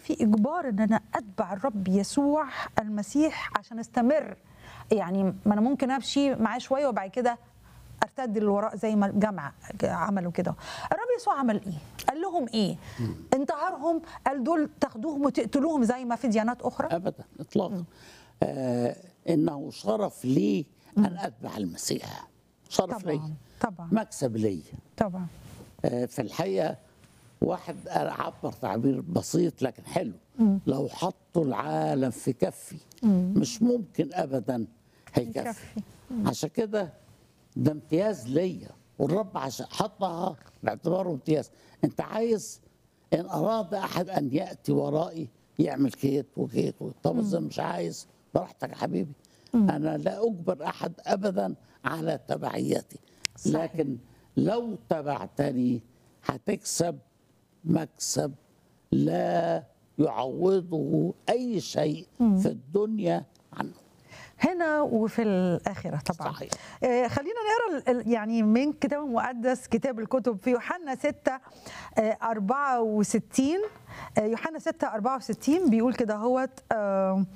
في اجبار ان انا اتبع الرب يسوع المسيح عشان استمر يعني ما انا ممكن امشي معاه شويه وبعد كده ارتد للوراء زي ما الجامعه عملوا كده الرب يسوع عمل ايه قال لهم ايه انتهرهم قال دول تاخدوهم وتقتلوهم زي ما في ديانات اخرى ابدا اطلاقا آه انه شرف لي ان اتبع المسيح شرف لي طبعا طبعا مكسب لي طبعا آه في الحقيقه واحد عبر تعبير بسيط لكن حلو لو حطوا العالم في كفي مش ممكن ابدا هيكفي يكفي. عشان كده ده امتياز ليا والرب عشان حطها باعتباره امتياز انت عايز ان اراد احد ان ياتي ورائي يعمل كيت وكيت وكيت. طب اذا مش عايز براحتك يا حبيبي انا لا اجبر احد ابدا على تبعيتي صحيح. لكن لو تبعتني هتكسب مكسب لا يعوضه اي شيء في الدنيا عنه هنا وفي الآخرة طبعا صحيح. آه خلينا نقرا ال- ال- يعني من كتاب المقدس كتاب الكتب في يوحنا 6 آه 64 آه يوحنا 6 64 بيقول كده هوت آه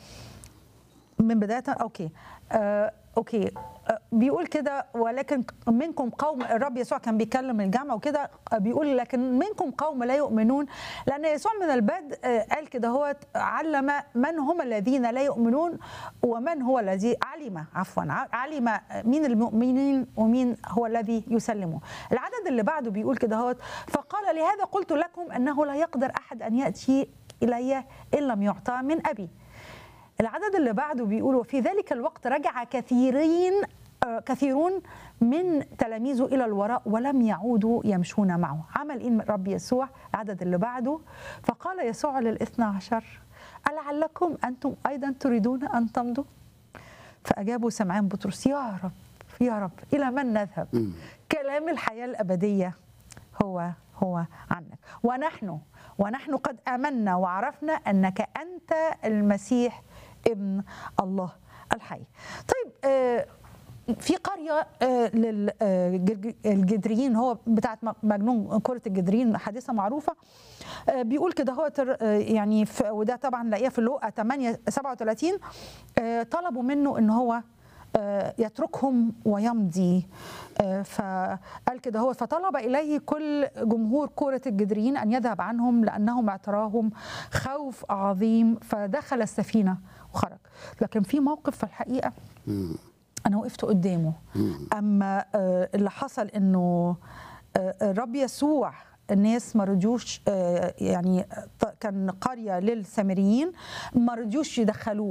من بداية أوكي آه أوكي آه بيقول كده ولكن منكم قوم الرب يسوع كان بيكلم الجامعة وكده آه بيقول لكن منكم قوم لا يؤمنون لأن يسوع من البدء آه قال كده هو علم من هم الذين لا يؤمنون ومن هو الذي علم عفوا ع- علم مين المؤمنين ومين هو الذي يسلمه العدد اللي بعده بيقول كده هو فقال لهذا قلت لكم أنه لا يقدر أحد أن يأتي إلي إن لم يعطى من أبي العدد اللي بعده بيقول وفي ذلك الوقت رجع كثيرين آه، كثيرون من تلاميذه الى الوراء ولم يعودوا يمشون معه عمل ايه الرب يسوع العدد اللي بعده فقال يسوع للاثنى عشر ألعلكم انتم ايضا تريدون ان تمضوا فاجابوا سمعان بطرس يا رب يا رب الى من نذهب كلام الحياه الابديه هو هو عنك ونحن ونحن قد امنا وعرفنا انك انت المسيح ابن الله الحي طيب آه في قريه للجدريين هو بتاعت مجنون كره الجدريين حادثه معروفه آه، بيقول كده هو تر- آه، يعني في- وده طبعا لاقيه في لوقا 8 37 آه، طلبوا منه ان هو آه، يتركهم ويمضي آه، فقال كده هو فطلب اليه كل جمهور كره الجدريين ان يذهب عنهم لانهم اعتراهم خوف عظيم فدخل السفينه وخرج لكن في موقف في الحقيقه انا وقفت قدامه اما آه، اللي حصل انه آه، الرب يسوع الناس ما رضيوش آه، يعني ط- كان قريه للسامريين ما رضيوش يدخلوه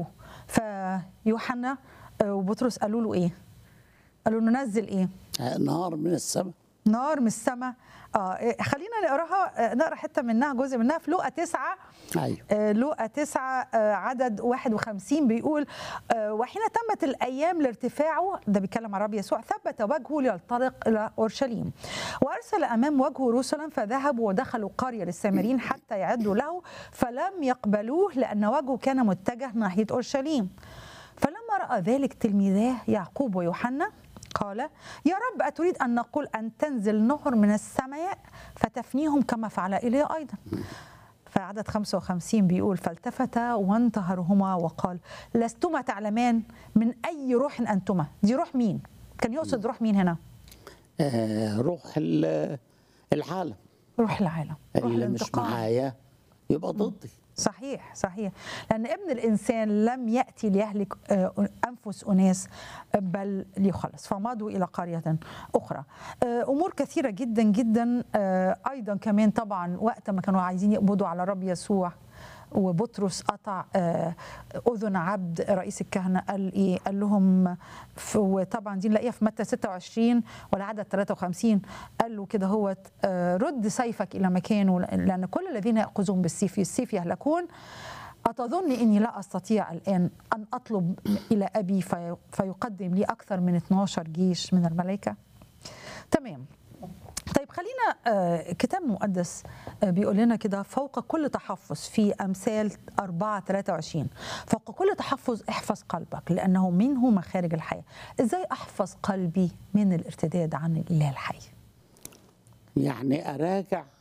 فيوحنا آه، وبطرس قالوا له ايه؟ قالوا له نزل ايه؟ نهار من السماء نار من السماء اه إيه، خلينا نقراها آه، نقرا حته منها جزء منها في لوقا تسعة ايوه آه، لوقا تسعة آه، عدد 51 بيقول آه، وحين تمت الأيام لارتفاعه ده بيتكلم عن الرب يسوع ثبت وجهه لينطلق إلى أورشليم وأرسل أمام وجهه رسلا فذهبوا ودخلوا قرية للسامريين حتى يعدوا له فلم يقبلوه لأن وجهه كان متجه ناحية أورشليم فلما رأى ذلك تلميذاه يعقوب ويوحنا قال يا رب أتريد أن نقول أن تنزل نهر من السماء فتفنيهم كما فعل إلي أيضا فعدد 55 بيقول فالتفت وانتهرهما وقال لستما تعلمان من أي روح أنتما دي روح مين؟ كان يقصد روح مين هنا؟ آه روح ال- العالم روح العالم روح اللي مش الانتقام معايا يبقى ضدي صحيح صحيح لأن ابن الإنسان لم يأتي ليهلك آه، أنفس أناس بل ليخلص فمضوا إلى قرية أخرى آه، أمور كثيرة جدا جدا آه، أيضا كمان طبعا وقت ما كانوا عايزين يقبضوا على رب يسوع وبطرس قطع آه، اذن عبد رئيس الكهنه قال ايه؟ قال لهم ف- وطبعا دي نلاقيها في متى 26 والعدد 53 قال له كده هو رد سيفك الى مكانه لان كل الذين ياخذون بالسيف السيف يهلكون أتظن إني لا أستطيع الآن أن أطلب إلى أبي في فيقدم لي أكثر من 12 جيش من الملائكة؟ تمام طيب خلينا آه، كتاب مقدس آه، بيقول لنا كده فوق كل تحفظ في امثال 4 23 فوق كل تحفظ احفظ قلبك لانه منه مخارج الحياه ازاي احفظ قلبي من الارتداد عن الاله الحي يعني اراجع